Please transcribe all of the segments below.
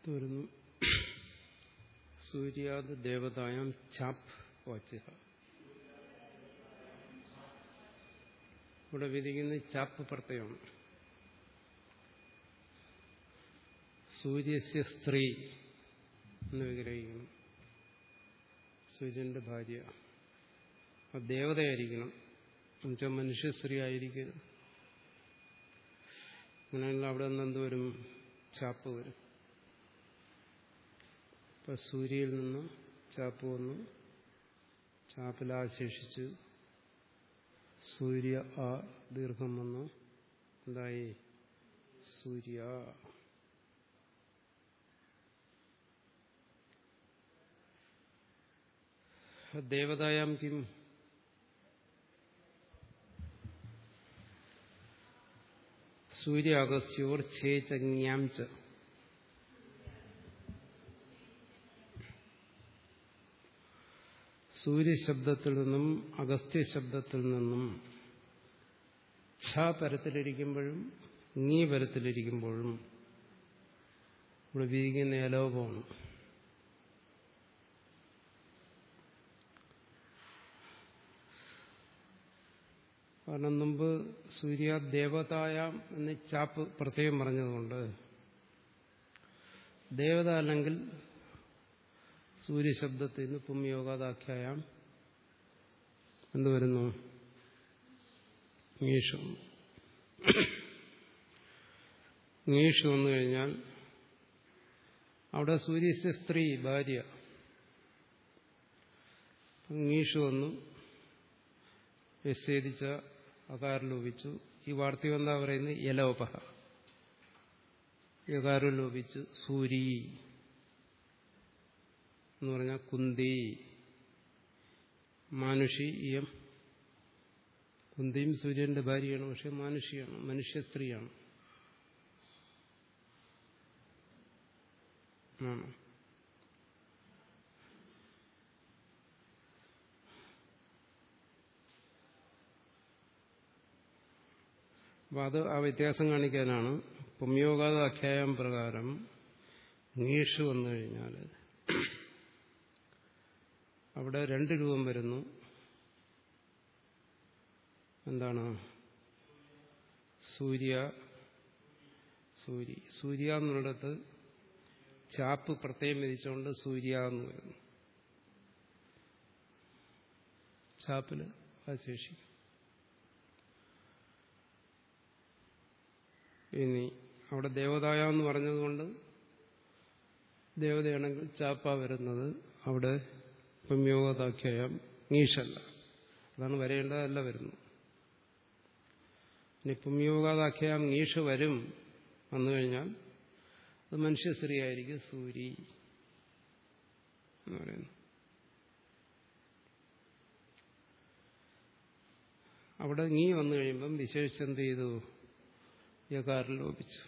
വരുന്നു സൂര്യാത് ദേവതായം ചാപ്പ് വച്ച ഇവിടെ വിധിക്കുന്ന ചാപ്പ് പ്രത്യയമാണ് സൂര്യസ്യ സ്ത്രീ എന്ന് വിഗ്രഹിക്കണം സൂര്യന്റെ ഭാര്യ ആ ദേവതയായിരിക്കണം എന്നുവെച്ചാൽ മനുഷ്യ സ്ത്രീ ആയിരിക്കരുത് അങ്ങനെയുള്ള അവിടെ നിന്ന് എന്ത് വരും ചാപ്പ് വരും ഇപ്പൊ സൂര്യയിൽ നിന്ന് ചാപ്പ് വന്നു ചാപ്പിലാശേഷിച്ച് സൂര്യ ആ ദീർഘം വന്നു എന്തായി സൂര്യ ദേവതായാം കിം സൂര്യാഗസ്യോർ ഛേചജ്ഞാം ച സൂര്യശബ്ദത്തിൽ നിന്നും അഗസ്ത്യ ശബ്ദത്തിൽ നിന്നും ഛ പരത്തിലിരിക്കുമ്പോഴും നീ പരത്തിലിരിക്കുമ്പോഴും ഇവിടെ വിരിക്കുന്ന ഏലോപമാണ് കാരണം മുമ്പ് സൂര്യ ദേവതായാം എന്ന് ചാപ്പ് പ്രത്യേകം പറഞ്ഞതുകൊണ്ട് ദേവത അല്ലെങ്കിൽ സൂര്യശബ്ദത്തിൽ നിന്ന് പുംയോഗാദാഖ്യായാം എന്ത് വരുന്നു നീഷു നീഷു വന്നു കഴിഞ്ഞാൽ അവിടെ സൂര്യസ്യ സ്ത്രീ ഭാര്യ നീഷു വന്നു വിച്ഛേദിച്ച അകാരം ലോപിച്ചു ഈ വാർത്തകം എന്താ പറയുന്നത് യലോപഹ യകാരം ലോപിച്ചു സൂരി എന്ന് പറഞ്ഞാൽ കുന്തി മാനുഷി ഇയം കുന്തിയും സൂര്യന്റെ ഭാര്യയാണ് പക്ഷെ മാനുഷിയാണ് മനുഷ്യ സ്ത്രീയാണ് ആണ് അപ്പൊ അത് ആ വ്യത്യാസം കാണിക്കാനാണ് പുമ്യോഗാത അഖ്യായം പ്രകാരം നീഷ് വന്നു കഴിഞ്ഞാൽ അവിടെ രണ്ട് രൂപം വരുന്നു എന്താണ് സൂര്യ സൂര്യ സൂര്യ എന്നുള്ളിടത്ത് ചാപ്പ് പ്രത്യേകം വിധിച്ചുകൊണ്ട് സൂര്യ എന്ന് വരുന്നു ചാപ്പിൽ അവശേഷിക്കും ഇനി അവിടെ ദേവതായ എന്ന് പറഞ്ഞതുകൊണ്ട് ദേവതയാണെങ്കിൽ ചാപ്പ വരുന്നത് അവിടെ പുമ്യോഗതാഖ്യായം നീഷല്ല അതാണ് വരേണ്ടതല്ല വരുന്നു ഇനി പുമ്യോഗതാഖ്യായം നീഷ് വരും വന്നു കഴിഞ്ഞാൽ അത് മനുഷ്യ സ്ത്രീയായിരിക്കും സൂരി എന്ന് പറയുന്നു അവിടെ നീ വന്നു കഴിയുമ്പം വിശേഷിച്ചെന്ത് ചെയ്തു യകാരം ലോപിച്ചു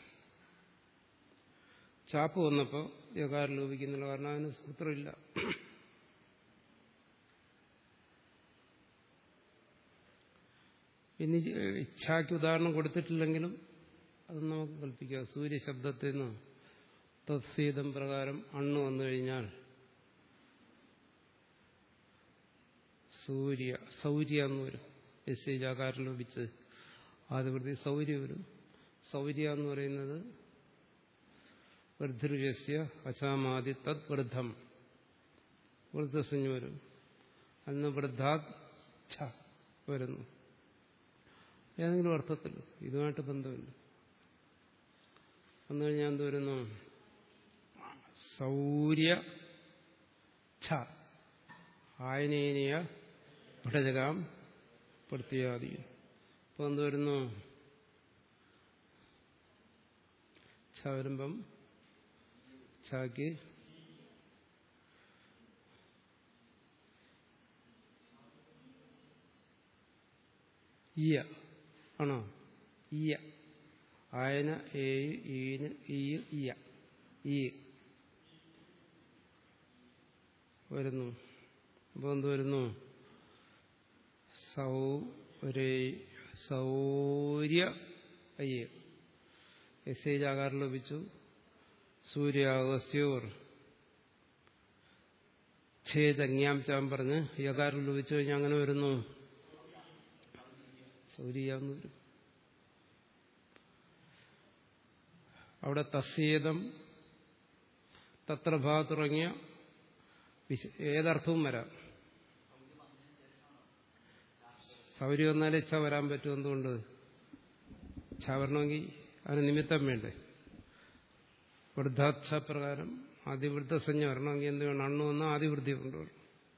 ചാപ്പ് വന്നപ്പോൾ യകാരം ലോപിക്കുന്നില്ല കാരണം അതിന് സൂത്രമില്ല ഇനി ഇച്ഛാക്ക് ഉദാഹരണം കൊടുത്തിട്ടില്ലെങ്കിലും അത് നമുക്ക് കൽപ്പിക്കാം സൂര്യശബ്ദത്തിൽ നിന്ന് തത്സീതം പ്രകാരം അണ്ണ് വന്നു കഴിഞ്ഞാൽ സൂര്യ സൗര്യ എന്ന് വരും എസ് ജാകാരം ലോപിച്ച് ആദ്യവൃത്തി സൗര്യ വരും സൗര്യ എന്ന് പറയുന്നത് വൃദ്ധൃജസ്യ അശാമാതി തത് വൃദ്ധം വൃദ്ധസഞ്ജ വരും അന്ന് വൃദ്ധാത് ഛ വരുന്നു ഏതെങ്കിലും അർത്ഥത്തിൽ ഇതുമായിട്ട് ബന്ധമില്ല വന്നു കഴിഞ്ഞാൽ എന്ത് വരുന്നു സൗര്യ ഛ ആയനേനിയ ഭടജകാം പ്രത്യാദി ഇപ്പൊ എന്ത് വരുന്നു ഛ വരുമ്പം ഛാക്ക് ഇയ ആണോ ഇയ ആയന ഏയ് ഈന് ഈയ് ഇയ ഈ വരുന്നു അപ്പോൾ എന്ത് വരുന്നു സൗരേ സൗര്യ അയ്യ എസ് ഐ ആകാരം ലഭിച്ചു സൂര്യാഗസ്യോർ ഛേദജ്ഞാം ചാൻ പറഞ്ഞ് യകാരം ലോപിച്ചു കഴിഞ്ഞാൽ അങ്ങനെ വരുന്നു സൗര്യാന്ന് വരും അവിടെ തസ്യേദം തത്രഭാ തുടങ്ങിയ ഏതർത്ഥവും വരാം സൗര്യം വന്നാലേ ഛ വരാൻ പറ്റും എന്തുകൊണ്ട് ഛ വരണമെങ്കിൽ അതിന് നിമിത്തം വേണ്ടേ വൃദ്ധാച്ഛ പ്രകാരം ആദിവൃദ്ധസഞ്ജ വരണമെങ്കിൽ എന്ത് വേണം അണ്ണു വന്നാൽ ആദിവൃദ്ധി കൊണ്ടുവരണം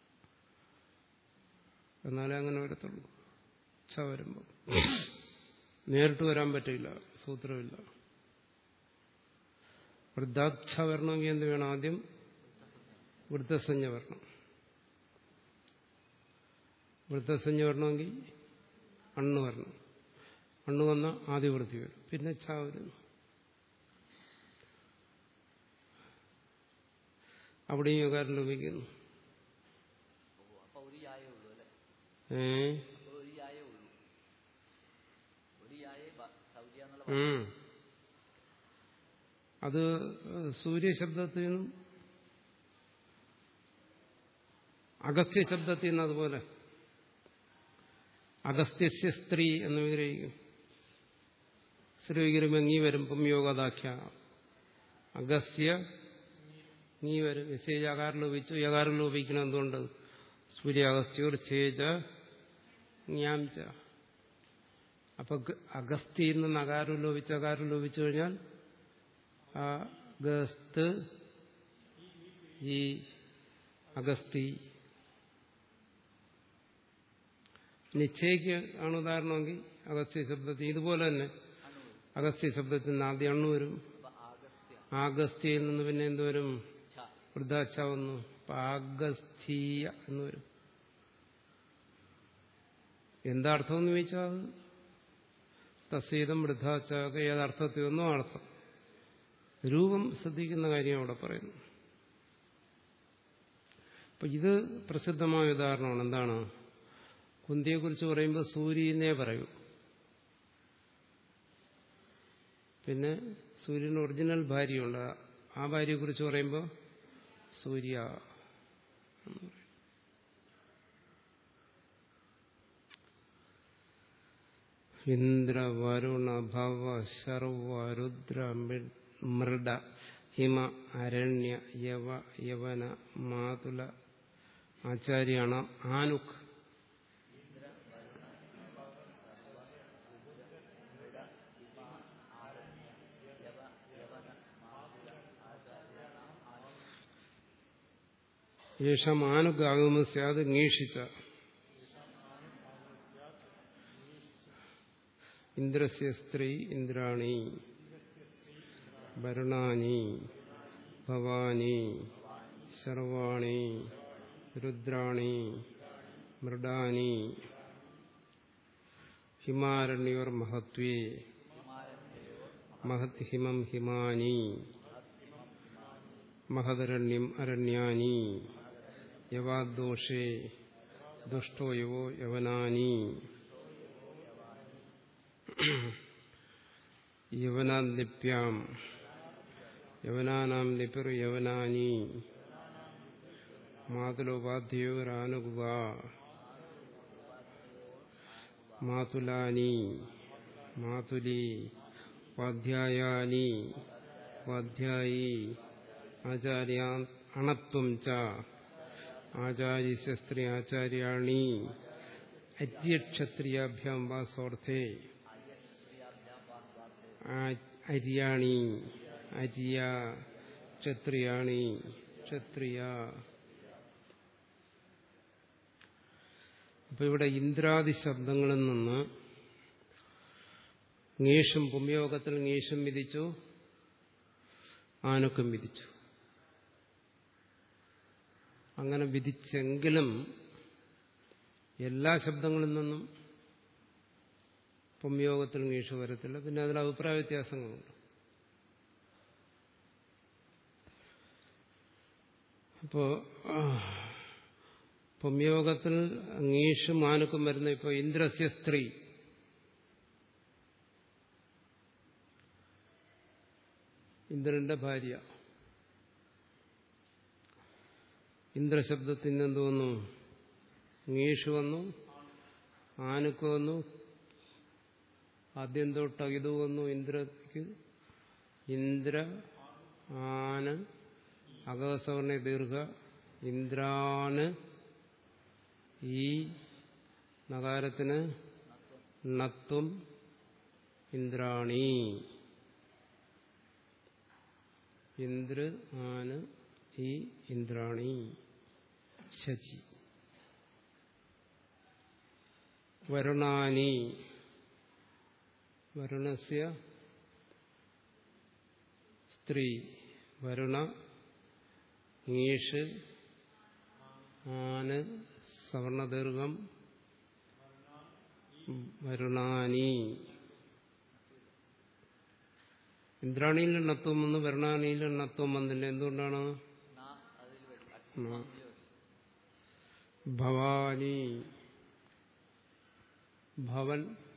എന്നാലേ അങ്ങനെ വരത്തുള്ളൂ ഛ വരുമ്പോൾ നേരിട്ട് വരാൻ പറ്റില്ല സൂത്രമില്ല വൃദ്ധാച്ഛ വരണമെങ്കിൽ എന്ത് വേണം ആദ്യം വൃദ്ധസഞ്ജ വരണം വൃദ്ധസഞ്ജ വരണമെങ്കിൽ അണ്ണു വരണം അണ്ണു വന്ന ആദിവൃത്തി വരും പിന്നെ ഛ വരുന്നു അവിടെയും യോഗാരം ലഭിക്കുന്നു അപ്പൊ ഒരു യായേ ഉള്ളൂ അല്ലെ ഏ അപ്പൊ ഒരു യായേ ഉള്ളൂ ഒരു യായേ സൗര്യ എന്നുള്ള ഉം. അത് സൂര്യശബ്ദത്തിൽ നിന്നും അഗസ്ത്യ ശബ്ദത്തിൽ നിന്ന് അതുപോലെ അഗസ്ത്യസ്യ സ്ത്രീ എന്ന് വിഗ്രഹിക്കും സ്ത്രീകിരുമങ്ങി വരുമ്പം യോഗദാഖ്യ അഗസ്ത്യ നീ വരും വിശേഷ അകാരം ലോപിച്ചു യകാരം ലോപിക്കണം എന്തുകൊണ്ട് സൂര്യ അഗസ്ത്യോർ ചേജ ജ്ഞാംച അപ്പൊ ഗ- അഗസ്തിയിൽ നിന്ന് അകാരം ലോപിച്ച് അകാരം ലോപിച്ചു കഴിഞ്ഞാൽ അഗസ്ത് ഈ അഗസ്തി നിശ്ചയിക്ക് ആണ് ഉദാഹരണമെങ്കിൽ അഗസ്ത്യ ശബ്ദത്തിൽ ഇതുപോലെ തന്നെ അഗസ്ത്യ ശബ്ദത്തിൽ നിന്ന് ആദ്യം അണ്ണു വരും അപ്പൊ ആഗസ്ത്യ ആഗസ്ത്യയിൽ നിന്ന് പിന്നെ എന്തുവരും ഛ വൃദ്ധാച്ച വന്നു അപ്പൊ ആഗസ്തീയ എന്ന് വരും എന്താ അർത്ഥം എന്ന് ചോദിച്ചാൽ അത് തസ്സീതം വൃദ്ധാച്ചാക ഏതർത്ഥത്തിൽ ഒന്നും അർത്ഥം രൂപം ശ്രദ്ധിക്കുന്ന കാര്യം അവിടെ പറയുന്നു അപ്പൊ ഇത് പ്രസിദ്ധമായ ഉദാഹരണമാണ് എന്താണ് കുന്തിയെക്കുറിച്ച് പറയുമ്പോൾ സൂര്യനെ പറയൂ പിന്നെ സൂര്യന് ഒറിജിനൽ ഭാര്യയുണ്ട് ആ ഭാര്യയെക്കുറിച്ച് പറയുമ്പോൾ സൂര്യ എന്ന് പറയും. ഇന്ദ്ര വരുണ ഭവ ശർവ രുദ്ര മി- മൃഡ ഹിമ അരണ്യ യവ യവന മാതുല ആചാര്യാണ് ആനുഖ് യേഷം ആനുഗാഗമ സ്യാത് ngീഷിച്ച ഇന്ദ്രസ്യ സ്ത്രീ ഇന്ദ്രാണി വരുണാനി ഭവാനി സർവാണി രുദ്രാണി മൃഡാനി ഹിമാരണ്യോർ മഹത്വേ മഹത് ഹിമം ഹിമാനി മഹദരണ്യം അരണ്യാനി യവാദോഷേ ദുഷ്ടോ യവോ യവനാനി യവനാന്തിപ്യാം യവനാനാം ലിപിർ യവനാനി മാതുലോപാധ്യോരാനുഗുവ മാതുലാനി മാതുലി ഉപാധ്യായാനി ഉപാധ്യായി ആചാര്യാ അണത്വം ച ആചാര്യശസ്ത്രീ ആചാര്യാണി അര്യക്ഷത്രിയാഭ്യാം വാ സ്വാർത്ഥേ അര്യാണി അര്യ ക്ഷത്രിയാണി ക്ഷത്രിയ അപ്പൊ ഇവിടെ ഇന്ദ്രാദി ശബ്ദങ്ങളിൽ നിന്ന് ngേഷും പുംയോഗത്തിൽ ngേഷും വിധിച്ചു ആനക്കും വിധിച്ചു അങ്ങനെ വിധിച്ചെങ്കിലും എല്ലാ ശബ്ദങ്ങളിൽ നിന്നും പുംയോഗത്തിൽ ngേഷ് വരത്തില്ല പിന്നെ അതിൽ അഭിപ്രായ വ്യത്യാസങ്ങളുണ്ട് അപ്പോ പുംയോഗത്തിൽ ngേഷും ആനക്കും വരുന്ന ഇപ്പൊ ഇന്ദ്രസ്യ സ്ത്രീ ഇന്ദ്രന്റെ ഭാര്യ ഇന്ദ്രശബ്ദത്തിന് എന്ത് വന്നു ngീഷ് വന്നു ആനുക്ക് വന്നു ആദ്യം തൊട്ട് ഇത് വന്നു ഇന്ദ്രക്ക് ഇന്ദ്ര ആന അകസവർണ ദീർഘ ഇന്ദ്രാന് ഈ നഗാരത്തിന് നത്വം ഇന്ദ്രാണി ഇന്ദ്ര ആന് ഈ ഇന്ദ്രാണി ശചി വരുണാനി വരുണസ്യ സ്ത്രീ വരുണ ngീഷ് ആന് സവർണദീർഘം വരുണാനി ഇന്ദ്രാണിയിൽ എണ്ണത്വം വന്ന് വരുണാനിയിൽ എണ്ണത്വം വന്നില്ല എന്തുകൊണ്ടാണ് നാ അതിൽ വരും ആ. ഭവാനി ഭവൻ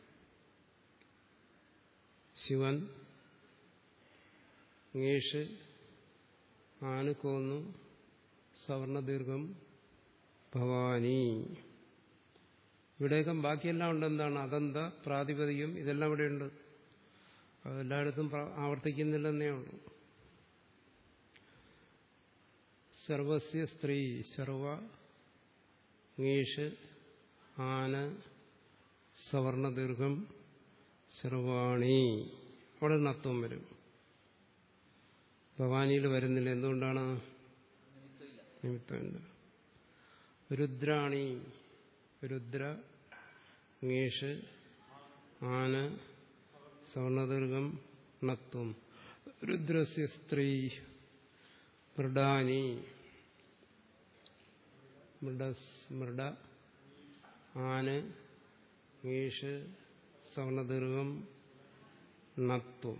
ശിവൻ ngീഷ് ആനുക്കോന്നു സവർണദീർഘം ഭവാനി ഇവിടെയൊക്കെ ബാക്കിയെല്ലാം ഉണ്ട് എന്താണ് അതെന്താ പ്രാതിപതികം ഇതെല്ലാം ഇവിടെയുണ്ട് അതെല്ലായിടത്തും പ്ര- ആവർത്തിക്കുന്നില്ലെന്നേ ഉള്ളൂ സർവസ്യ സ്ത്രീ സർവ ngീഷ് ആന സവർണദീർഘം സർവാണി അവിടെ നത്വം വരും ഭവാനിയിൽ വരുന്നില്ല എന്തുകൊണ്ടാണ് നിമിത്തമില്ല നിമിത്തമില്ല രുദ്രാണി രുദ്ര ngീഷ് ആന സവർണദീർഘം നത്വം രുദ്രസ്യ സ്ത്രീ മൃഡാനി മൃഡസ് മൃഡ ആന ngീഷ് സവർണദീർഘം നത്വം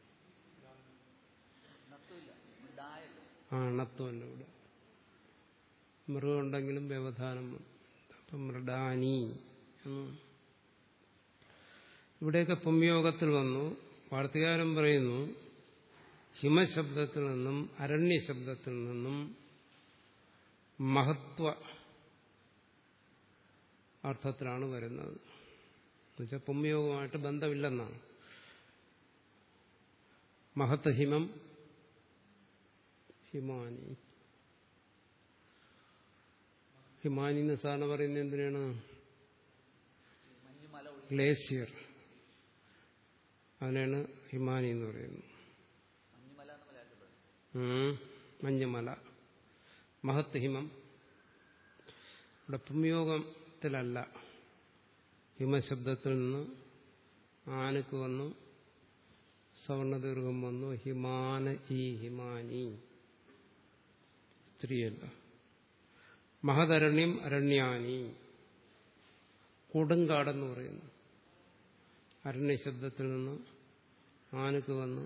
നത്വമില്ല ഉണ്ടായല്ലോ ആ ണത്വമല്ല ഇവിടെ മൃഗം ഉണ്ടെങ്കിലും വ്യവധാനം വന്നു. അപ്പം മൃഡാനി എന്ന് ഇവിടെയൊക്കെ പുംയോഗത്തിൽ വന്നു വാർത്തകാരൻ പറയുന്നു ഹിമശബ്ദത്തിൽ നിന്നും അരണ്യ ശബ്ദത്തിൽ നിന്നും മഹത്വ അർത്ഥത്തിലാണ് വരുന്നത് എന്നുവെച്ചാൽ പുംയോഗമായിട്ട് ബന്ധമില്ലെന്നാണ് മഹത്ത് ഹിമം ഹിമാനി ഹിമാനി എന്ന് സാറിന് പറയുന്നത് എന്തിനാണ് മഞ്ഞുമല ഒഴി ഗ്ലേസിയർ അതിനാണ് ഹിമാനി എന്ന് പറയുന്നത് മഞ്ഞുമല എന്ന് മലയാളത്തിൽ പറയും ഉം. മഞ്ഞുമല മഹത്ത് ഹിമം ഇവിടെ പുംയോഗത്തിലല്ല ഹിമശബ്ദത്തിൽ നിന്ന് ആനക്ക് വന്നു സവർണദീർഘം വന്നു ഹിമാന ഈ ഹിമാനി സ്ത്രീയല്ല മഹദരണ്യം അരണ്യാനി കൊടുങ്കാടെന്ന് പറയുന്നു അരണ്യശബ്ദത്തിൽ നിന്ന് ആനക്ക് വന്നു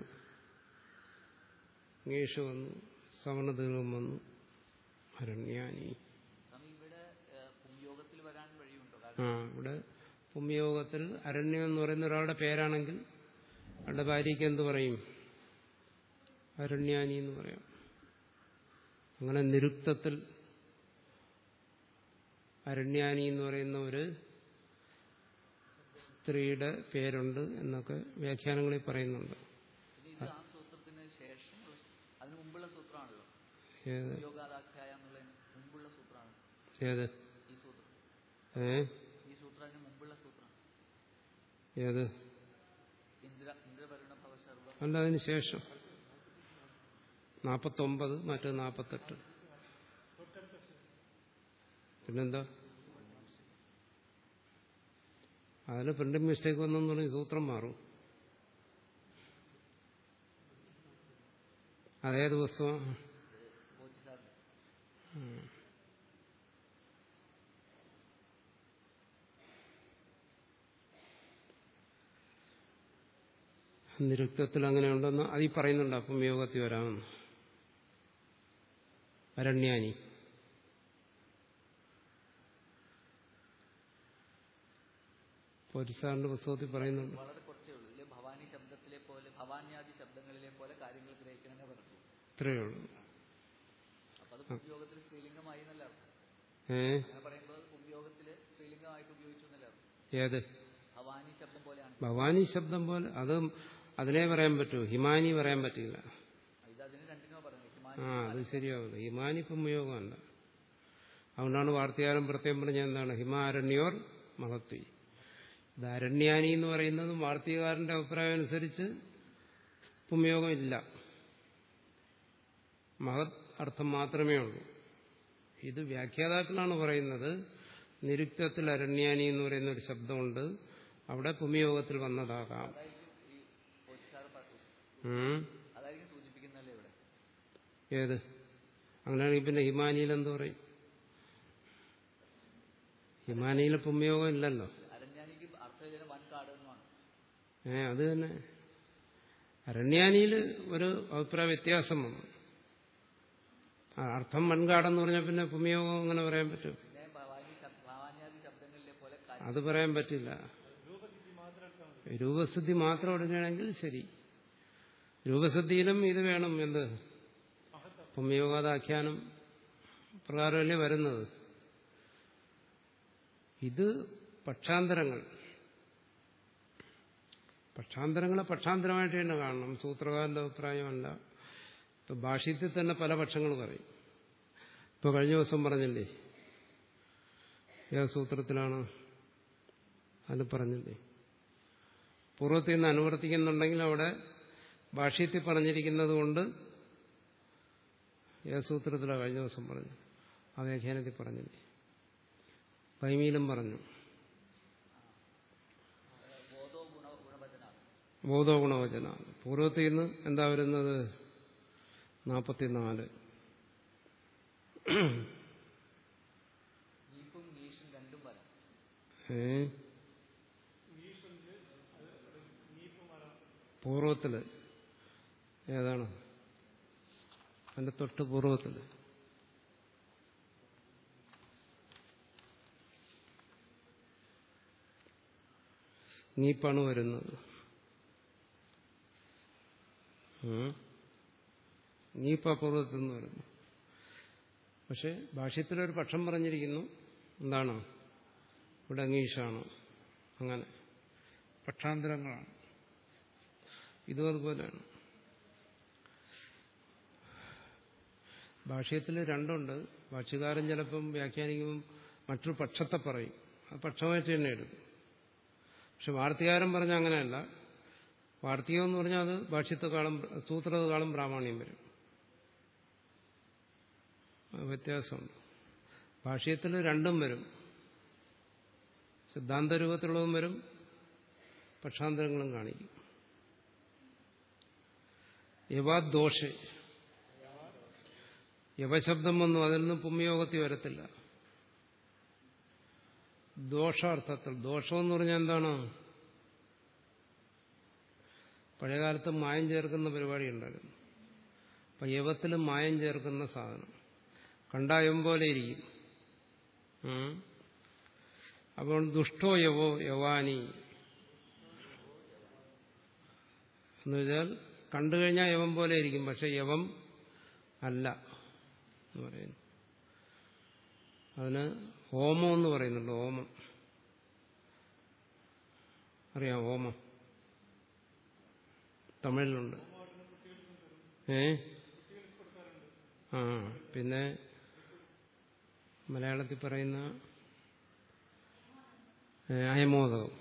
ngീഷ് വന്നു സവർണദീർഘം വന്നു അരണ്യാനി സ്വാമി ഇവിടെ ഏഹ്, പുംയോഗത്തിൽ വരാൻ വഴിയുണ്ടോ ആ കാരണം ഇവിടെ പുംയോഗത്തിൽ അരണ്യം എന്ന് പറയുന്ന ഒരാളുടെ പേരാണെങ്കിൽ അയാളുടെ ഭാര്യയ്ക്ക് എന്ത് പറയും അരണ്യാനി എന്ന് പറയാം അങ്ങനെ നിരുക്തത്തിൽ അരണ്യാനി എന്ന് പറയുന്ന ഒരു സ്ത്രീയുടെ പേരുണ്ട് എന്നൊക്കെ വ്യാഖ്യാനങ്ങളിൽ പറയുന്നുണ്ട് പിന്നെ ഇത് ആ സൂത്രത്തിന് ശേഷമുള്ള അതിന് മുമ്പുള്ള സൂത്രമാണല്ലോ ഏത് യോഗാദാഖ്യായ എന്നുള്ളതിന് മുമ്പുള്ള സൂത്രമാണ് ഏത് ഈ സൂത്രം ഏ ഈ സൂത്രം അതിന് മുമ്പുള്ള സൂത്രമാണ് ഏത് ഇന്ദ്ര ഇന്ദ്രവരുണ ഭവ സർവ അല്ല അതിന് ശേഷം നാപ്പത്തൊമ്പത് മറ്റേ നാപ്പത്തെട്ട് പിന്നെന്താ അതിൽ പ്രിന്റിംഗ് മിസ്റ്റേക്ക് വന്നെന്ന് പറഞ്ഞ് സൂത്രം മാറും അതേ ദിവസം കോച്ച് സാറിന്റെ നിരുക്തത്തിൽ അങ്ങനെ ഉണ്ടെന്ന് അതിൽ പറയുന്നുണ്ട് അപ്പം യോഗത്തിൽ വരാമെന്ന് അരണ്യാനി പോലീസാറിന്റെ പുസ്തകത്തിൽ പറയുന്നുണ്ട് വളരെ കുറച്ചേ ഉള്ളൂ ഇതിലെ ഭവാനി ശബ്ദത്തിലെ പോലെ ഭവാന്യാദി ശബ്ദങ്ങളിലെ പോലെ കാര്യങ്ങൾ ഗ്രഹിക്കണമെന്നേ പറഞ്ഞു ഇത്രയേ ഉള്ളൂ അപ്പൊ അത് പുംയോഗത്തിൽ സ്ത്രീലിംഗമായി ഹിമായി എന്നല്ല അർത്ഥം ഏ അങ്ങനെ പറയുമ്പോൾ പുംയോഗത്തില് സ്ത്രീലിംഗമായിട്ട് ഉപയോഗിച്ചു എന്നല്ല അർത്ഥം ഏത് ഭവാനി ശബ്ദം പോലെയാണ് ഭവാനി ശബ്ദം പോലെ അത് അതിനെ പറയാൻ പറ്റൂ ഹിമാനി പറയാൻ പറ്റില്ല ഇത് അതിന് രണ്ടിനോ പറഞ്ഞത് ഹിമാനി ആ അത് ശരിയാവില്ല ഹിമാനി പുംയോഗമല്ല അതുകൊണ്ടാണ് വാർത്തകാരം പ്രത്യേകം പറഞ്ഞ എന്താണ് ഹിമാരണ്യോർ മഹത്വി ഇത് അരണ്യാനി എന്ന് പറയുന്നതും വാർത്തകാരന്റെ അഭിപ്രായം അനുസരിച്ച് പുംയോഗം ഇല്ല മഹത് അർത്ഥം മാത്രമേ ഉള്ളൂ ഇത് വ്യാഖ്യാതാക്കളാണ് പറയുന്നത് നിരുക്തത്തിൽ അരണ്യാനി എന്ന് പറയുന്ന ഒരു ശബ്ദമുണ്ട് അവിടെ പുമിയോഗത്തിൽ വന്നതാകാം അതായിരിക്കും ഈ പോറ്റിസാർ ഉം. അതായിരിക്കും സൂചിപ്പിക്കുന്നല്ലേ ഇവിടെ ഏത് അങ്ങനെയാണെങ്കിൽ പിന്നെ ഹിമാനിയിൽ എന്ത് പറയും ഹിമാനിയിൽ പുമ്യോഗം ഇല്ലല്ലോ അരഞ്ഞാനിക്ക് അർത്ഥവിചനം വൻ കാട് എന്നുമാണ് ഏ അത് തന്നെ അരണ്യാനിയിൽ ഒരു അഭിപ്രായ വ്യത്യാസം വന്നു ആ, അർത്ഥം മൺകാടെന്ന് പറഞ്ഞാൽ പിന്നെ പുമ്യോഗം അങ്ങനെ പറയാൻ പറ്റും പിന്നെ ഭവാനി ശബ്- ഭവാനിയാദി ശബ്ദങ്ങളിലെ പോലെ കാ- അത് പറയാൻ പറ്റില്ല രൂപസ്ഥിതി മാത്രം എടുക്കുകയാണെങ്കിൽ ശരി രൂപസ്ഥിതിയിലും ഇത് വേണം എന്ത് പുമ്യോഗാദാഖ്യാനം പ്രകാരമല്ലേ വരുന്നത് ഇത് പക്ഷാന്തരങ്ങൾ പക്ഷാന്തരങ്ങളെ പക്ഷാന്തരമായിട്ട് തന്നെ കാണണം സൂത്രകാരന്റെ അഭിപ്രായമല്ല ഇപ്പൊ ഭാഷ്യത്തിൽ തന്നെ പല പക്ഷങ്ങൾ പറയും ഇപ്പൊ കഴിഞ്ഞ ദിവസം പറഞ്ഞില്ലേ ഏത് സൂത്രത്തിലാണ് അത് പറഞ്ഞില്ലേ പൂർവ്വത്തിൽ നിന്ന് അനുവർത്തിക്കുന്നുണ്ടെങ്കിൽ അവിടെ ഭാഷ്യത്തിൽ പറഞ്ഞിരിക്കുന്നത് കൊണ്ട് ഏത് സൂത്രത്തിലാണ് കഴിഞ്ഞ ദിവസം പറഞ്ഞു ആ വ്യാഖ്യാനത്തിൽ പറഞ്ഞില്ലേ പൈമീലും പറഞ്ഞു ബോധോ ഗുണ ഗുണഭജനാണ് ബോധോ ഗുണവചന പൂർവ്വത്തിൽ നിന്ന് എന്താ വരുന്നത് നാൽപ്പത്തിനാല് നീപ്പും നീഷും രണ്ടും വരാം ഏ പൂർവത്തില് ഏതാണ് അതിന്റെ തൊട്ട് പൂർവത്തില് നീപ്പാണ് വരുന്നത് ഉം. നീപ്പ പൂർവ്വത്തിൽ നിന്ന് വരുന്നു പക്ഷെ ഭാഷ്യത്തിലൊരു പക്ഷം പറഞ്ഞിരിക്കുന്നു എന്താണ് ഇവിടെ അങ്ങീഷാണ് അങ്ങനെ പക്ഷാന്തരങ്ങളാണ് ഇതും അതുപോലെയാണ് ഭാഷ്യത്തിൽ രണ്ടുണ്ട് ഭാഷ്യകാരൻ ചിലപ്പം വ്യാഖ്യാനിക്കുമ്പം മറ്റൊരു പക്ഷത്തെ പറയും അത് പക്ഷമായിട്ട് തന്നെ എടുക്കും പക്ഷെ വാർത്തകാരൻ പറഞ്ഞ അങ്ങനെയല്ല വാർത്തികം എന്ന് പറഞ്ഞാൽ അത് ഭാഷ്യത്തെക്കാളും സൂത്രത്തെക്കാളും പ്രാമാണ്യം വരും അത് വ്യത്യാസമുണ്ട് ഭാഷ്യത്തിൽ രണ്ടും വരും സിദ്ധാന്ത രൂപത്തിലുള്ളതും വരും പക്ഷാന്തരങ്ങളും കാണിക്കും യവാദോഷ യവശബ്ദം വന്നു അതിൽ നിന്ന് പുമ്യോഗത്തിൽ വരത്തില്ല ദോഷാർത്ഥത്തിൽ ദോഷമെന്ന് പറഞ്ഞാൽ എന്താണ് പഴയകാലത്ത് മായം ചേർക്കുന്ന പരിപാടി ഉണ്ടായിരുന്നു അപ്പൊ യവത്തിലും മായം ചേർക്കുന്ന സാധനം കണ്ടായം പോലെ ഇരിക്കും ഉം. അപ്പോൾ ദുഷ്ടോ യവോ യവാനി എന്ന് വെച്ചാൽ കണ്ടു കഴിഞ്ഞാൽ യവം പോലെ ഇരിക്കും പക്ഷെ യവം അല്ല എന്ന് പറയുന്നു അതിന് ഹോമം എന്ന് പറയുന്നുണ്ട് ഹോമം അറിയാം ഹോമം തമിഴിലുണ്ട് ഏ ആ പിന്നെ മലയാളത്തിൽ പറയുന്ന ഏ, അയമോദകം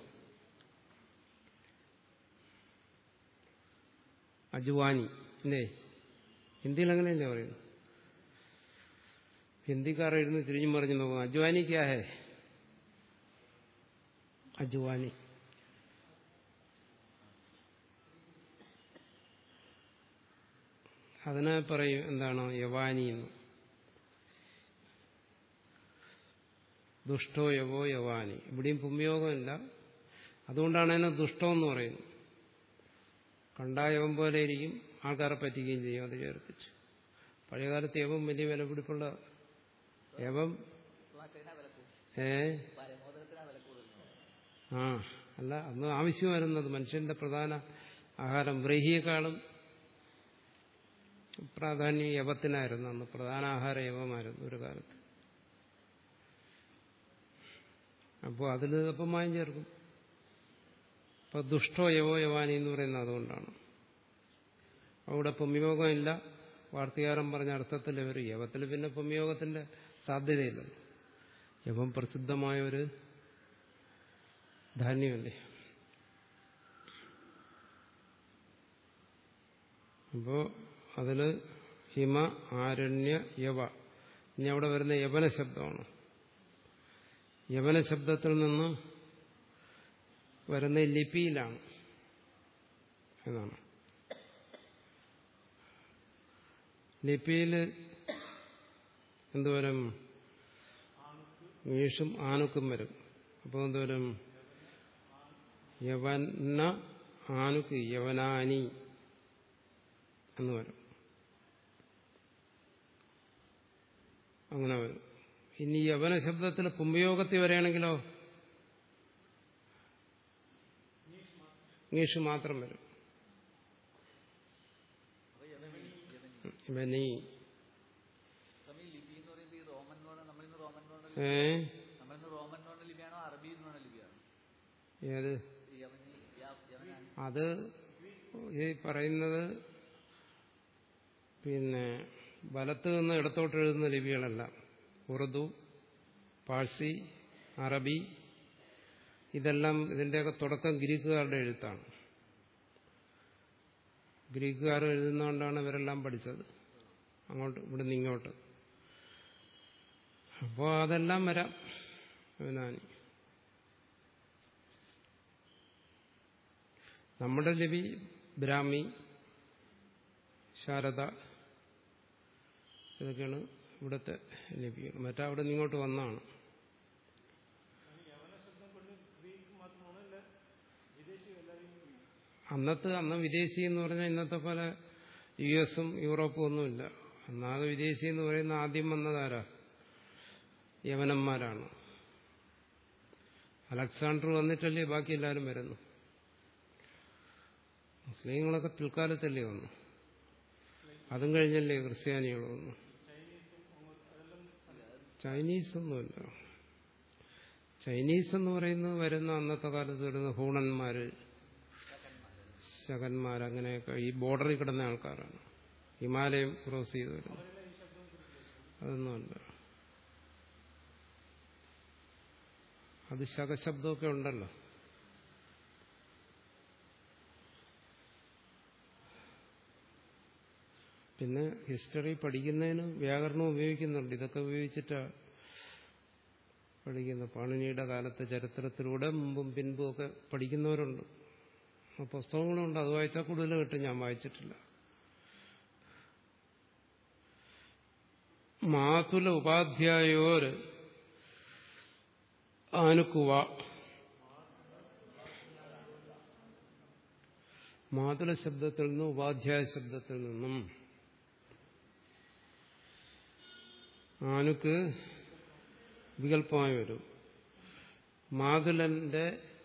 അജുവാനി അല്ലേ ഹിന്ദിയിൽ അങ്ങനെയല്ലേ പറയുന്നു ഹിന്ദിക്കാർ ഇരുന്ന് തിരിഞ്ഞു മറിഞ്ഞു നോക്കും അജ്വാനി ക്യാ ഹേ അജ്വാനി അതിനെ പറയും എന്താണ് യവാനി എന്ന് ദുഷ്ടോ യവോ യവാനി ഇവിടെയും പുമ്യോഗമില്ല അതുകൊണ്ടാണ് അതിനെ ദുഷ്ടമെന്ന് പറയുന്നത് കണ്ടായവം പോലെ ഇരിക്കും ആൾക്കാരെ പറ്റിക്കുകയും ചെയ്യും അത് ചേർത്തിട്ട് പഴയകാലത്ത് യവം വലിയ വിലപിടിപ്പുള്ള യവം മറ്റേനാ വില കൂടുതൽ ഏ പരമോദരത്തിനാ വില കൂടുതൽ ആ അല്ല അന്ന് ആവശ്യമായിരുന്നത് മനുഷ്യന്റെ പ്രധാന ആഹാരം വ്രീഹിയെക്കാളും പ്രാധാന്യം യവത്തിനായിരുന്നു അന്ന് പ്രധാന ആഹാരം യവമായിരുന്നു ഒരു കാലത്ത് അപ്പോൾ അതിൽ അപ്പം മായം ചേർക്കും ഇപ്പൊ ദുഷ്ടോ യവോ യവാനി എന്ന് പറയുന്നത് അതുകൊണ്ടാണ് അവിടെ പുംയോഗമില്ല വാർത്തകാരൻ പറഞ്ഞ അർത്ഥത്തിൽ വരും യവത്തിൽ പിന്നെ പുംയോഗത്തിന്റെ സാധ്യതയില്ല യവം പ്രസിദ്ധമായ ഒരു ധാന്യമല്ലേ അപ്പോ അതില് ഹിമ ആരണ്യ യവ ഇനി അവിടെ വരുന്ന യവന ശബ്ദമാണ് യവന ശബ്ദത്തിൽ നിന്ന് വരുന്ന ലിപിയിലാണ് എന്നാണ് ലിപിയിൽ എന്തുവരും മീഷും ആനുക്കും വരും അപ്പോൾ എന്തുവരും യവന ആനുക്ക് യവനാനി എന്ന് വരും അങ്ങനെ വരും ഇനി യവന ശബ്ദത്തിൽ പുംഭയോഗത്തിൽ വരികയാണെങ്കിലോ ഇംഗ്ലീഷ് മാത്രം വരും അപ്പൊ യമനി യമനി ഇവനീ സ്വാമി ലിപി എന്ന് പറയുമ്പോൾ ഈ റോമൻ എന്ന് പറഞ്ഞാൽ നമ്മളിന്ന് റോമൻ എന്ന് പറഞ്ഞ ഏ നമ്മളിന്ന് റോമൻ എന്ന് പറഞ്ഞ ലിപിയാണോ അറബി എന്ന് പറഞ്ഞ ലിപിയാണോ ഏത് ഈ യമനി യാ- യമനാനി അത് ഈ പറയുന്നത് പിന്നെ വലത്ത് നിന്ന് ഇടത്തോട്ട് എഴുതുന്ന ലിപികളല്ല ഉറുദു പാഴ്സി അറബി ഇതെല്ലാം ഇതിൻ്റെയൊക്കെ തുടക്കം ഗ്രീക്കുകാരുടെ എഴുത്താണ് ഗ്രീക്കുകാർ എഴുതുന്നതുകൊണ്ടാണ് ഇവരെല്ലാം പഠിച്ചത് അങ്ങോട്ട് ഇവിടുന്ന് ഇങ്ങോട്ട് അപ്പോൾ അതെല്ലാം വരാം യുനാനി നമ്മുടെ ലിപി ബ്രാഹ്മി ശാരദ ഇതൊക്കെയാണ് ഇവിടുത്തെ ലിപികൾ മറ്റവിടെ നിന്ന് ഇങ്ങോട്ട് വന്നാണ് അന്നത്തെ അന്ന് വിദേശി എന്ന് പറഞ്ഞാൽ ഇന്നത്തെ പോലെ യു എസും യൂറോപ്പും ഒന്നുമില്ല അന്നാകെ വിദേശി എന്ന് പറയുന്ന ആദ്യം വന്നതാരാ യവനന്മാരാണ് അലക്സാണ്ടർ വന്നിട്ടല്ലേ ബാക്കി എല്ലാവരും വരുന്നു മുസ്ലിങ്ങളൊക്കെ പിൽക്കാലത്തല്ലേ വന്നു അതും കഴിഞ്ഞല്ലേ ക്രിസ്ത്യാനികൾ വന്നു ചൈനീസ് ഒന്നുമില്ല ചൈനീസ് എന്ന് പറയുന്നത് വരുന്ന അന്നത്തെ കാലത്ത് വരുന്ന ഹൂണന്മാര് ശകന്മാർ അങ്ങനെയൊക്കെ ഈ ബോർഡറിൽ കിടന്ന ആൾക്കാരാണ് ഹിമാലയം ക്രോസ് ചെയ്ത് വരുന്നത് അതൊന്നുമല്ല അത് ശകശബ്ദമൊക്കെ ഉണ്ടല്ലോ പിന്നെ ഹിസ്റ്ററി പഠിക്കുന്നതിന് വ്യാകരണം ഉപയോഗിക്കുന്നുണ്ട് ഇതൊക്കെ ഉപയോഗിച്ചിട്ടാ പഠിക്കുന്ന പാണിനിയുടെ കാലത്തെ ചരിത്രത്തിലൂടെ മുമ്പും പിൻപും ഒക്കെ പഠിക്കുന്നവരുണ്ട് ആ പുസ്തകങ്ങളുണ്ട് അത് വായിച്ചാൽ കൂടുതൽ കിട്ടും ഞാൻ വായിച്ചിട്ടില്ല മാതുല ഉപാധ്യായോർ ആനുക്കുവ മാതുല ശബ്ദത്തിൽ നിന്നും ഉപാധ്യായ ശബ്ദത്തിൽ നിന്നും ആനുക്ക് വികല്പമായി വരും മാതുലന്റെ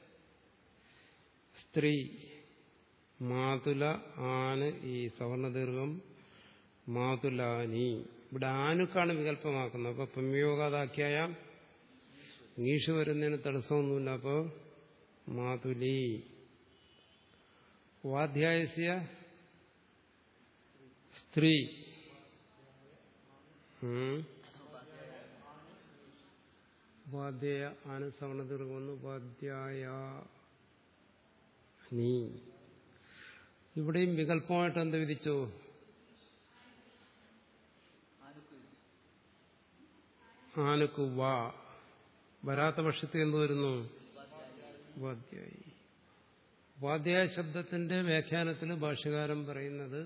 സ്ത്രീ മാതുല ആന് ഈ സവർണദീർഘം മാതുലാനി ഇവിടെ ആനുക്കാണ് വികല്പമാക്കുന്നത് അപ്പൊ പുമ്യോഗാതാക്കിയായ ഇംഗ്ലീഷ് വരുന്നതിന് തടസ്സമൊന്നുമില്ല അപ്പോ മാതുലി ഉപാധ്യായസ്യ സ്ത്രീ ഉം. ഉപാധ്യായ ആനസവർണദീർഘമെന്ന് ഉപാധ്യായ നീ ഇവിടെയും വികല്പമായിട്ട് എന്ത് വിധിച്ചു ആനുക്ക് ആനുക്ക് വാ വരാത്ത പക്ഷത്തിൽ എന്ത് വരുന്നു ഉപാധ്യായി ഉപാധ്യായ ശബ്ദത്തിന്റെ വ്യാഖ്യാനത്തിൽ ഭാഷ്യകാരൻ പറയുന്നത്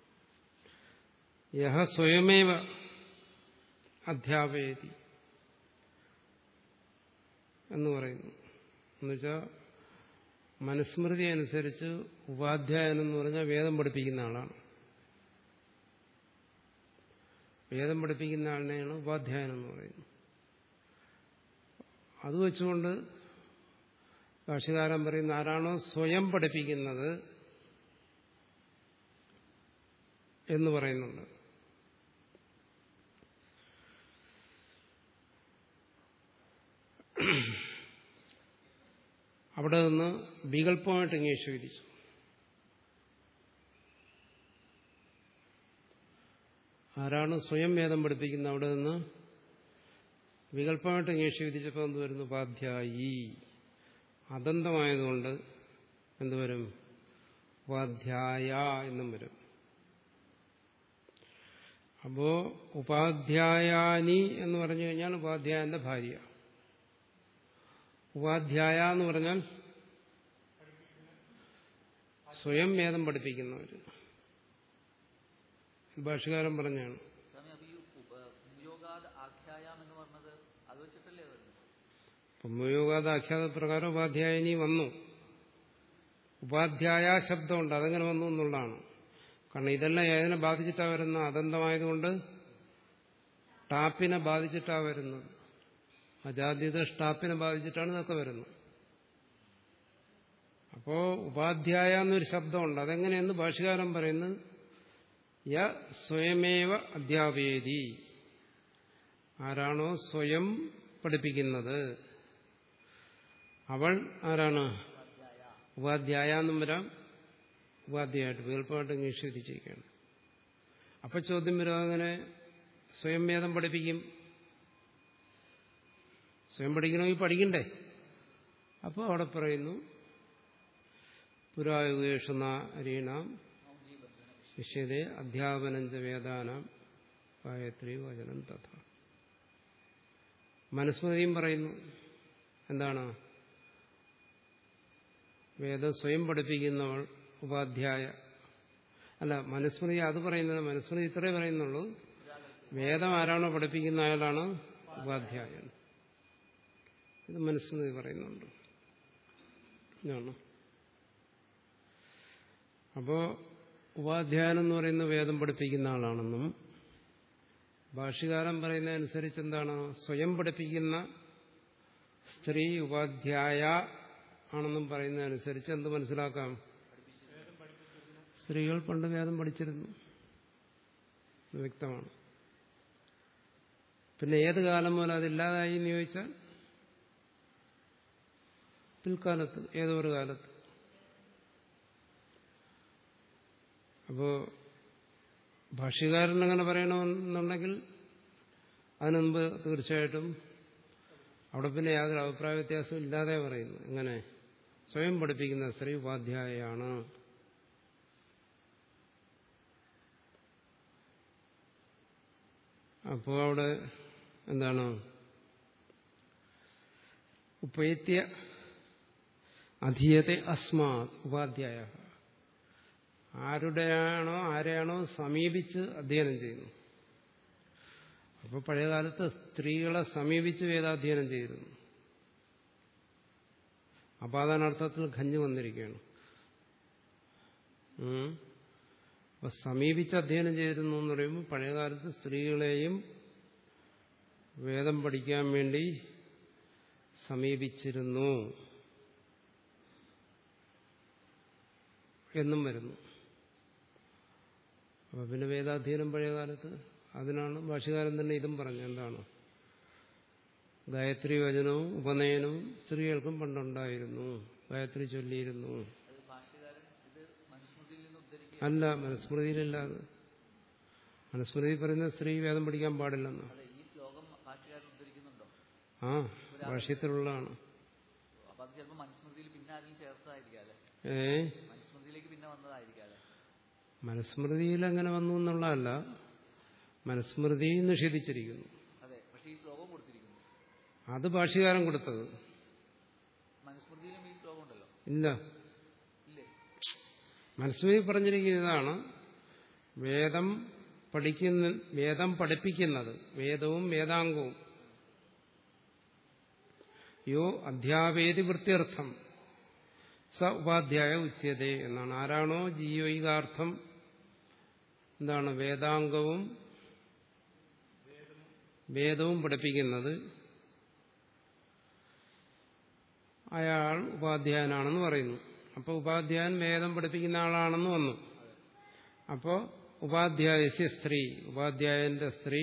യഹ സ്വയമേവ അധ്യാപയതി എന്ന് പറയുന്നു എന്നുവെച്ചാൽ മനുസ്മൃതി അനുസരിച്ച് ഉപാധ്യായൻ എന്ന് പറഞ്ഞാൽ വേദം പഠിപ്പിക്കുന്ന ആളാണ് വേദം പഠിപ്പിക്കുന്ന ആളിനെയാണ് ഉപാധ്യായൻ എന്ന് പറയുന്നത് അത് വെച്ചുകൊണ്ട് ഭാഷകാരൻ പറയുന്ന ആരാണോ സ്വയം പഠിപ്പിക്കുന്നത് എന്ന് പറയുന്നുണ്ട് അവിടെ നിന്ന് വികല്പമായിട്ട് ഇങ്ങേഷ് വിധിച്ചു ആരാണ് സ്വയം വേദം പഠിപ്പിക്കുന്നത് അവിടെ നിന്ന് വികല്പമായിട്ട് ഇങ്ങേഷ് വിധിച്ചപ്പോൾ എന്ത് വരുന്നു ഉപാധ്യായി അതന്തമായതുകൊണ്ട് എന്തുവരും ഉപാധ്യായ എന്നും വരും അപ്പോ ഉപാധ്യായാനി എന്ന് പറഞ്ഞു കഴിഞ്ഞാൽ ഉപാധ്യായന്റെ ഭാര്യ ഉപാധ്യായ എന്ന് പറഞ്ഞാൽ സ്വയം വേദം പഠിപ്പിക്കുന്നവർ ഭാഷകാരൻ പറഞ്ഞാണ് സ്വാമി അപ്പൊ ഈ ഉപ- ഉപയോഗാത് ആഖ്യായാം എന്ന് പറഞ്ഞത് അത് വെച്ചിട്ടല്ലേ വരുന്നത് ബ്രഹ്മയോഗാദാഖ്യാത പ്രകാരം ഉപാധ്യായനി വന്നു ഉപാധ്യായ ശബ്ദമുണ്ട് അതെങ്ങനെ വന്നു എന്നുള്ളതാണ് കാരണം ഇതെല്ലാം ഏതിനെ ബാധിച്ചിട്ടാണ് വരുന്നത് അദന്തമായതുകൊണ്ട് ടാപ്പിനെ ബാധിച്ചിട്ടാണ് വരുന്നത് അജാദ്യത ടാപ്പിനെ ബാധിച്ചിട്ടാണ് ഇതൊക്കെ വരുന്നത് അപ്പോ ഉപാധ്യായ എന്നൊരു ശബ്ദമുണ്ട് അതെങ്ങനെയെന്ന് ഭാഷകാരൻ പറയുന്നത് യ സ്വയമേവ അധ്യാപേതി ആരാണോ സ്വയം പഠിപ്പിക്കുന്നത് അവൾ ആരാണ് ഉപാധ്യായ എന്നും വരാം ഉപാധ്യായിട്ട് വികല്പമായിട്ട് നിഷേധിച്ചിരിക്കുകയാണ് അപ്പൊ ചോദ്യം വരും അങ്ങനെ സ്വയം വേദം പഠിപ്പിക്കും സ്വയം പഠിക്കണമെങ്കിൽ പഠിക്കണ്ടേ അപ്പോൾ അവിടെ പറയുന്നു പുരായുഗേഷു നാരീണാം വിഷയത്തെ അധ്യാപനം ച വേദാനാം ഗായത്രി വചനം തഥ മനുസ്മൃതിയും പറയുന്നു എന്താണ് വേദം സ്വയം പഠിപ്പിക്കുന്നവൾ ഉപാധ്യായ അല്ല മനുസ്മൃതി അത് പറയുന്നത് മനുസ്മൃതി ഇത്രേ പറയുന്നുള്ളൂ വേദം ആരാണോ പഠിപ്പിക്കുന്ന അയാളാണ് ഉപാധ്യായൻ ഇത് മനുസ്മൃതി പറയുന്നുണ്ട് ഇതാണ് അപ്പോ ഉപാധ്യായൻ എന്ന് പറയുന്ന വേദം പഠിപ്പിക്കുന്ന ആളാണെന്നും ഭാഷ്യകാരൻ പറയുന്നതനുസരിച്ച് എന്താണ് സ്വയം പഠിപ്പിക്കുന്ന സ്ത്രീ ഉപാധ്യായ ആണെന്നും പറയുന്നതനുസരിച്ച് എന്ത് മനസ്സിലാക്കാം സ്ത്രീകൾ പണ്ട് വേദം പഠിച്ചിരുന്നു ഇത് വ്യക്തമാണ് പിന്നെ ഏത് കാലം മുതൽ അതില്ലാതായി എന്ന് ചോദിച്ചാൽ പിൽക്കാലത്ത് ഏതോ ഒരു കാലത്ത് അപ്പോ ഭാഷ്യകാരൻ അങ്ങനെ പറയണമെന്നുണ്ടെങ്കിൽ അതിനു മുമ്പ് തീർച്ചയായിട്ടും അവിടെ പിന്നെ യാതൊരു അഭിപ്രായ വ്യത്യാസവും ഇല്ലാതെ പറയുന്നു എങ്ങനെ സ്വയം പഠിപ്പിക്കുന്ന സ്ത്രീ ഉപാധ്യായയാണ് അപ്പോൾ അവിടെ എന്താണ് ഉപേത്യ അധീയത്തെ അസ്മാത് ഉപാധ്യായ ആരുടെയാണോ ആരെയാണോ സമീപിച്ച് അധ്യയനം ചെയ്യുന്നു അപ്പോൾ പഴയകാലത്ത് സ്ത്രീകളെ സമീപിച്ച് വേദാധ്യയനം ചെയ്തിരുന്നു അപാദാനർത്ഥത്തിൽ ഖഞ്ഞ് വന്നിരിക്കുകയാണ് ഉം. അപ്പൊ സമീപിച്ച് അധ്യയനം ചെയ്തിരുന്നു എന്ന് പറയുമ്പോൾ പഴയകാലത്ത് സ്ത്രീകളെയും വേദം പഠിക്കാൻ വേണ്ടി സമീപിച്ചിരുന്നു എന്നും വരുന്നു അപ്പൊ പിന്നെ വേദാധ്യയനം പഴയകാലത്ത് അതിനാണ് ഭാഷകാരൻ തന്നെ ഇതും പറഞ്ഞു എന്താണ് ഗായത്രി വചനവും ഉപനയനവും സ്ത്രീകൾക്കും പണ്ടുണ്ടായിരുന്നു ഗായത്രി ചൊല്ലിയിരുന്നു അത് ഭാഷ്യകാരൻ ഇത് മനുസ്മൃതിയിൽ നിന്ന് ഉദ്ധരിക്കുക അല്ല മനുസ്മൃതിയിലല്ല അത് മനുസ്മൃതി പറയുന്ന സ്ത്രീ വേദം പഠിക്കാൻ പാടില്ലെന്ന് അതെ ഈ ശ്ലോകം ഭാഷ്യകാരൻ ഉദ്ധരിക്കുന്നുണ്ടോ ആ ഭാഷ്യത്തിലുള്ളതാണ് അപ്പൊ അത് ചിലപ്പോൾ മനുസ്മൃതിയിൽ പിന്നെ ആരെങ്കിലും ചേർത്തതായിരിക്കാം അല്ലെ ഏ മനുസ്മൃതിയിലേക്ക് പിന്നെ വന്നതായിരിക്കാം അല്ലെ മനുസ്മൃതിയിൽ അങ്ങനെ വന്നു എന്നുള്ളതല്ല മനുസ്മൃതി നിഷേധിച്ചിരിക്കുന്നു അതെ പക്ഷെ ഈ ശ്ലോകം കൊടുത്തിരിക്കുന്നു അത് ഭാഷ്യകാരൻ കൊടുത്തത് മനുസ്മൃതിയിലും ഈ ശ്ലോകം ഉണ്ടല്ലോ ഇല്ല ഇല്ലേ മനുസ്മൃതി പറഞ്ഞിരിക്കുന്നതാണ് വേദം പഠിക്കുന്ന വേദം പഠിപ്പിക്കുന്നത് വേദവും വേദാംഗവും യോ അധ്യാപേതി വൃത്യർത്ഥം സ ഉപാധ്യായ ഉച്യതേ എന്നാണ് ആരാണോ ജീവൈകാർത്ഥം എന്താണ് വേദാംഗവും വേദവും പഠിപ്പിക്കുന്നത് അയാൾ ഉപാധ്യായനാണെന്ന് പറയുന്നു അപ്പോൾ ഉപാധ്യായൻ വേദം പഠിപ്പിക്കുന്ന ആളാണെന്ന് വന്നു അപ്പോൾ ഉപാധ്യായസ്യ സ്ത്രീ ഉപാധ്യായന്റെ സ്ത്രീ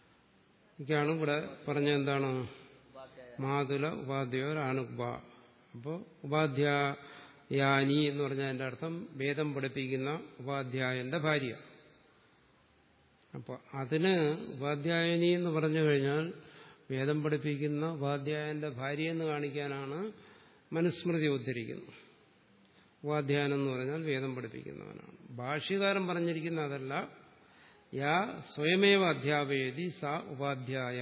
ാണ് ഇവിടെ പറഞ്ഞ എന്താണ് ഉപാധ്യായ മാതുല ഉപാധ്യായർ ആനുക്ബ അപ്പോൾ ഉപാധ്യായാനി എന്ന് പറഞ്ഞാൽ എൻ്റെ അർത്ഥം വേദം പഠിപ്പിക്കുന്ന ഉപാധ്യായന്റെ ഭാര്യ അപ്പോൾ അതിന് ഉപാധ്യായനി എന്ന് പറഞ്ഞു കഴിഞ്ഞാൽ വേദം പഠിപ്പിക്കുന്ന ഉപാധ്യായന്റെ ഭാര്യ എന്ന് കാണിക്കാനാണ് മനുസ്മൃതി ഉദ്ധരിക്കുന്നത് ഉപാധ്യായനം എന്ന് പറഞ്ഞാൽ വേദം പഠിപ്പിക്കുന്നവനാണ് ഭാഷ്യകാരൻ പറഞ്ഞിരിക്കുന്ന അതല്ല യാ സ്വയമേവ അധ്യാപയതി സ ഉപാധ്യായ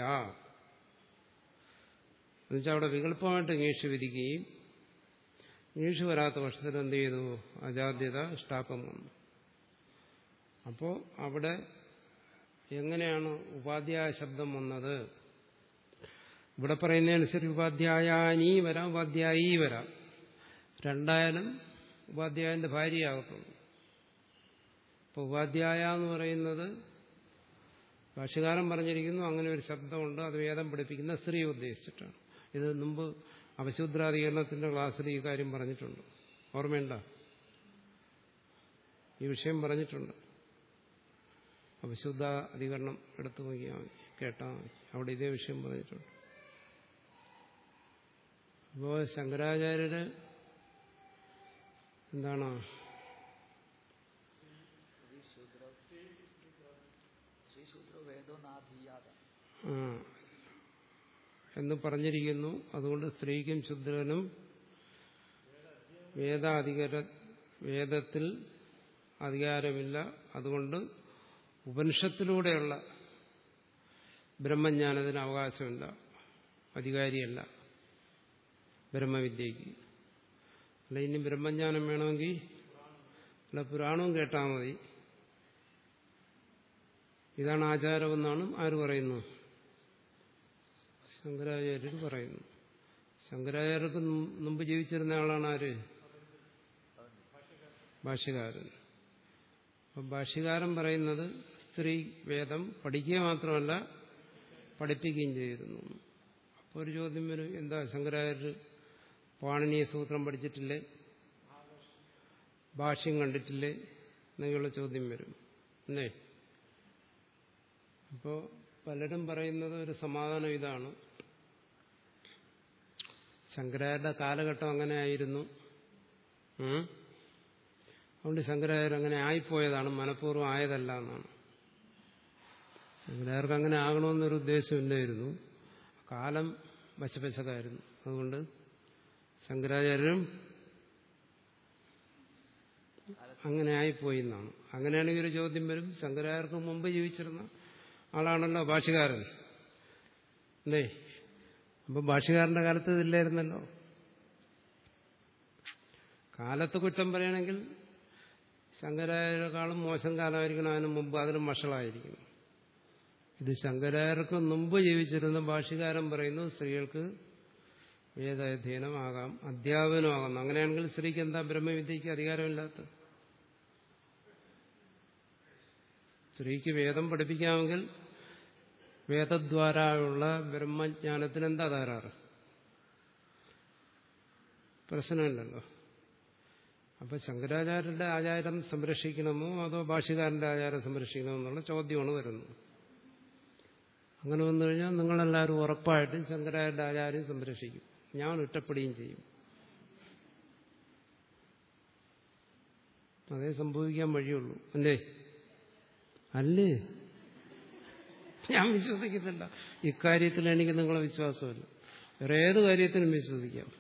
എന്നുവെച്ചാൽ അവിടെ വികല്പമായിട്ട് ഇംഗ്ലീഷ് വിധിക്കുകയും ഇംഗ്ലീഷ് വരാത്ത പക്ഷത്തിൽ എന്ത് ചെയ്തു അജാദ്യത ഷ്ടാപ്പം വന്നു അപ്പോൾ അവിടെ എങ്ങനെയാണ് ഉപാധ്യായ ശബ്ദം വന്നത് ഇവിടെ പറയുന്നതനുസരിച്ച് ഉപാധ്യായാനീ വരാം ഉപാധ്യായി വരാം രണ്ടായാലും ഉപാധ്യായന്റെ ഭാര്യയാകത്തുള്ളൂ അപ്പോൾ ഉപാധ്യായ എന്ന് പറയുന്നത് ഭാഷകാരൻ പറഞ്ഞിരിക്കുന്നു അങ്ങനെ ഒരു ശബ്ദമുണ്ട് അത് വേദം പഠിപ്പിക്കുന്ന സ്ത്രീയെ ഉദ്ദേശിച്ചിട്ടാണ് ഇത് മുമ്പ് അപശൂദ്രാധികരണത്തിന്റെ ക്ലാസ്സിൽ ഈ കാര്യം പറഞ്ഞിട്ടുണ്ട് ഓർമ്മയുണ്ട ഈ വിഷയം പറഞ്ഞിട്ടുണ്ട് അപശുദ്ധ അധികരണം എടുത്തു നോക്കിയാൽ മതി കേട്ടാൽ മതി അവിടെ ഇതേ വിഷയം പറഞ്ഞിട്ടുണ്ട് അപ്പോൾ ശങ്കരാചാര്യര് എന്താണ് ശ്രീശൂദ്ര ശ്രീശൂദ്ര വേദോ നാധീയാത ആ, എന്ന് പറഞ്ഞിരിക്കുന്നു അതുകൊണ്ട് സ്ത്രീക്കും ശുദ്രനും വേദാധികാര വേദത്തിൽ അധികാരമില്ല അതുകൊണ്ട് ഉപനിഷത്തിലൂടെയുള്ള ബ്രഹ്മജ്ഞാനത്തിന് അവകാശമില്ല അധികാരിയല്ല ബ്രഹ്മവിദ്യയ്ക്ക് അല്ല ഇനി ബ്രഹ്മജ്ഞാനം വേണമെങ്കിൽ അല്ല പുരാണവും കേട്ടാൽ മതി ഇതാണ് ആചാരമെന്നാണ് ആര് പറയുന്നു ശങ്കരാചാര്യർ പറയുന്നു ശങ്കരാചാര്യർക്ക് മും- മുമ്പ് ജീവിച്ചിരുന്ന ആളാണ് ആര് ഭാഷ്യകാരൻ അപ്പം ഭാഷ്യകാരൻ പറയുന്നത് സ്ത്രീ വേദം പഠിക്കുക മാത്രമല്ല പഠിപ്പിക്കുകയും ചെയ്തിരുന്നു അപ്പോൾ ഒരു ചോദ്യം വരും എന്താ ശങ്കരാചാര്യർ പാണിനീയ സൂത്രം പഠിച്ചിട്ടില്ലേ ഭാഷ്യം കണ്ടിട്ടില്ലേ എന്നുള്ള ചോദ്യം വരും അല്ലേ അപ്പോൾ പലരും പറയുന്നത് ഒരു സമാധാനം ഇതാണ് ശങ്കരാചാര്യരുടെ കാലഘട്ടം അങ്ങനെ ആയിരുന്നു ഉം. അതുകൊണ്ട് ശങ്കരാചാര്യർ അങ്ങനെ ആയിപ്പോയതാണ് മനഃപൂർവ്വം ആയതല്ല എന്നാണ് ശങ്കരാചാര്യർക്ക് അങ്ങനെ ആകണമെന്നൊരു ഉദ്ദേശമില്ലായിരുന്നു കാലം വശപശകായിരുന്നു അതുകൊണ്ട് ശങ്കരാചാര്യരും അങ്ങനെ ആയിപ്പോയി എന്നാണ് അങ്ങനെയാണെങ്കിൽ ഒരു ചോദ്യം വരും ശങ്കരാചാര്യർക്ക് മുമ്പ് ജീവിച്ചിരുന്ന ആളാണല്ലോ ഭാഷകാരൻ അല്ലേ അപ്പൊ ഭാഷകാരന്റെ കാലത്ത് ഇതില്ലായിരുന്നല്ലോ കാലത്ത് കുറ്റം പറയണമെങ്കിൽ ശങ്കരാചാര്യരെക്കാളും മോശം കാലമായിരിക്കണം അതിന് മുമ്പ് അതിനും വഷളായിരിക്കണം ഇത് ശങ്കരാചാര്യർക്ക് മുമ്പ് ജീവിച്ചിരുന്ന ഭാഷകാരൻ പറയുന്നു സ്ത്രീകൾക്ക് വേദാധ്യയനമാകാം അധ്യാപനമാകാം അങ്ങനെയാണെങ്കിൽ സ്ത്രീക്ക് എന്താ ബ്രഹ്മവിദ്യക്ക് അധികാരമില്ലാത്ത സ്ത്രീക്ക് വേദം പഠിപ്പിക്കാമെങ്കിൽ വേദദ്വാരായുള്ള ബ്രഹ്മജ്ഞാനത്തിന് എന്താ തകരാറ് പ്രശ്നമില്ലല്ലോ അപ്പൊ ശങ്കരാചാര്യരുടെ ആചാരം സംരക്ഷിക്കണമോ അതോ ഭാഷ്യകാരന്റെ ആചാരം സംരക്ഷിക്കണമോ എന്നുള്ള ചോദ്യമാണ് വരുന്നത് അങ്ങനെ വന്നു കഴിഞ്ഞാൽ നിങ്ങളെല്ലാവരും ഉറപ്പായിട്ടും ശങ്കരാചാര്യരുടെ ആചാര്യം സംരക്ഷിക്കും ഞാൻ ഒറ്റപ്പെടുകയും ചെയ്യും അതേ സംഭവിക്കാൻ വഴിയുള്ളൂ അല്ലേ അല്ലേ ഞാൻ വിശ്വസിക്കുന്നില്ല ഇക്കാര്യത്തിൽ എനിക്ക് നിങ്ങളെ വിശ്വാസമില്ല വേറെ ഏത് കാര്യത്തിനും വിശ്വസിക്കാം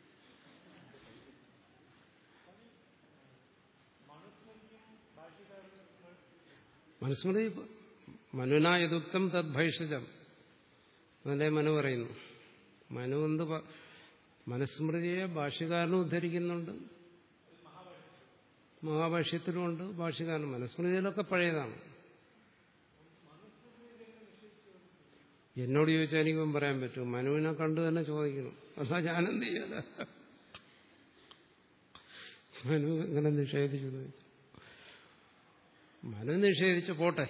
മനുസ്മൃതി മനുന യദുക്തം തദ് ഭൈഷജം എന്നല്ലേ മനു പറയുന്നു മനു എന്ത് പ- മനുസ്മൃതിയെ ഭാഷ്യകാരനും ഉദ്ധരിക്കുന്നുണ്ട് മഹാഭാഷ്യത്തിലുമുണ്ട് ഭാഷ്യകാരൻ മനുസ്മൃതിയിലൊക്കെ പഴയതാണ് എന്നോട് ചോദിച്ചാൽ എനിക്കും പറയാൻ പറ്റും മനുവിനെ കണ്ടു തന്നെ ചോദിക്കണം അതാ ഞാനെന്ത് ചെയ്യാല മനു ഇങ്ങനെ നിഷേധിച്ചു എന്ന് ചോദിച്ചു മനു നിഷേധിച്ചു പോട്ടെ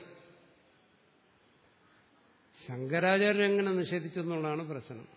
ശങ്കരാചാര്യൻ എങ്ങനെ നിഷേധിച്ചു എന്നുള്ളതാണ് പ്രശ്നം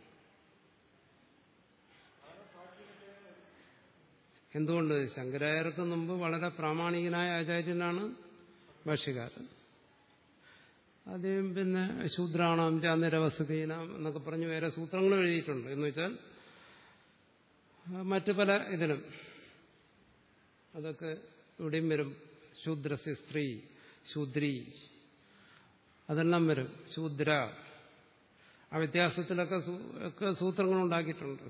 എന്തുകൊണ്ട് ശങ്കരാചാര്യർക്ക് മുമ്പ് വളരെ പ്രാമാണികനായ ആചാര്യനാണ് ഭാഷ്യകാരൻ അദ്ദേഹം പിന്നെ ശൂദ്രാണാം ചാന്ദരവസതീനാം എന്നൊക്കെ പറഞ്ഞ് വേറെ സൂത്രങ്ങൾ എഴുതിയിട്ടുണ്ട് എന്ന് വെച്ചാൽ ആ, മറ്റു പല ഇതിലും അതൊക്കെ ഇവിടെയും വരും ശൂദ്രസ്യ സ്ത്രീ ശൂദ്രി അതെല്ലാം വരും ശൂദ്ര ആ വ്യത്യാസത്തിലൊക്കെ സൂ- ഒക്കെ സൂത്രങ്ങൾ ഉണ്ടാക്കിയിട്ടുണ്ട്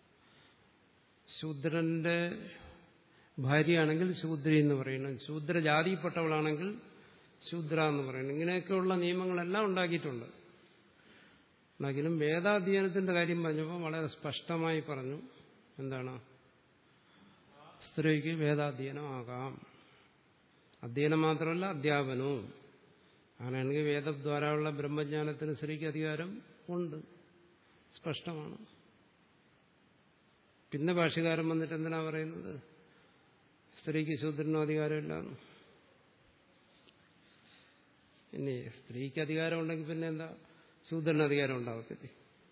ശൂദ്രന്റെ ഭാര്യയാണെങ്കിൽ ശൂദ്രി എന്ന് പറയണം ശൂദ്ര ജാതിയിൽപ്പെട്ടവളാണെങ്കിൽ ശൂദ്ര എന്ന് പറയണം ഇങ്ങനെയൊക്കെയുള്ള നിയമങ്ങളെല്ലാം ഉണ്ടാക്കിയിട്ടുണ്ട് എന്നെങ്കിലും വേദാധ്യയനത്തിന്റെ കാര്യം പറഞ്ഞപ്പോൾ വളരെ സ്പഷ്ടമായി പറഞ്ഞു എന്താണ് സ്ത്രീക്ക് വേദാധ്യയനമാകാം അധ്യയനം മാത്രമല്ല അധ്യാപനവും അങ്ങനെയാണെങ്കിൽ വേദദ്വാരമുള്ള ബ്രഹ്മജ്ഞാനത്തിന് സ്ത്രീക്ക് അധികാരം ഉണ്ട് സ്പഷ്ടമാണ് പിന്നെ ഭാഷകാരൻ വന്നിട്ട് എന്തിനാ പറയുന്നത് സ്ത്രീക്ക് ശൂദ്രനും അധികാരമില്ല ഇനി സ്ത്രീക്ക് അധികാരം ഉണ്ടെങ്കിൽ പിന്നെ എന്താ ശൂദ്രന് അധികാരം ഉണ്ടാവത്തില്ലേ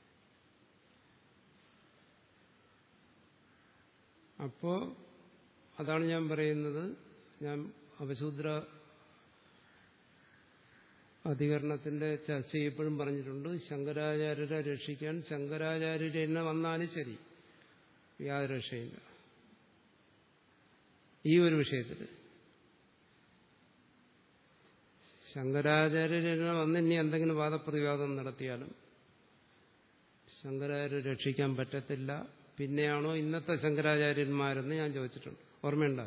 അപ്പോ അതാണ് ഞാൻ പറയുന്നത് ഞാൻ അപശൂദ്ര അധികരണത്തിന്റെ ചർച്ച എപ്പോഴും പറഞ്ഞിട്ടുണ്ട് ശങ്കരാചാര്യരെ രക്ഷിക്കാൻ ശങ്കരാചാര്യർ തന്നെ വന്നാലും ശരി യാതൊരു രക്ഷയില്ല ഈ ഒരു വിഷയത്തിൽ ശങ്കരാചാര്യർ തന്നെ വന്ന് ഇനി എന്തെങ്കിലും വാദപ്രതിവാദം നടത്തിയാലും ശങ്കരാചാര്യ രക്ഷിക്കാൻ പറ്റത്തില്ല പിന്നെയാണോ ഇന്നത്തെ ശങ്കരാചാര്യന്മാരെന്ന് ഞാൻ ചോദിച്ചിട്ടുണ്ട് ഓർമ്മയുണ്ടോ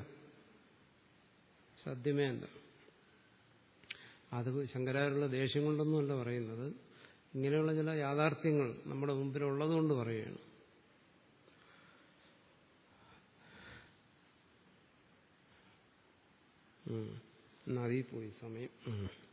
സത്യമേ അല്ല അത് ശങ്കരാചാര്യുള്ള ദേഷ്യം കൊണ്ടൊന്നുമല്ല പറയുന്നത് ഇങ്ങനെയുള്ള ചില യാഥാർത്ഥ്യങ്ങൾ നമ്മുടെ മുമ്പിലുള്ളതുകൊണ്ട് പറയുകയാണ് ഉം. എന്നാ അതിൽ പോയി സമയം ഉം.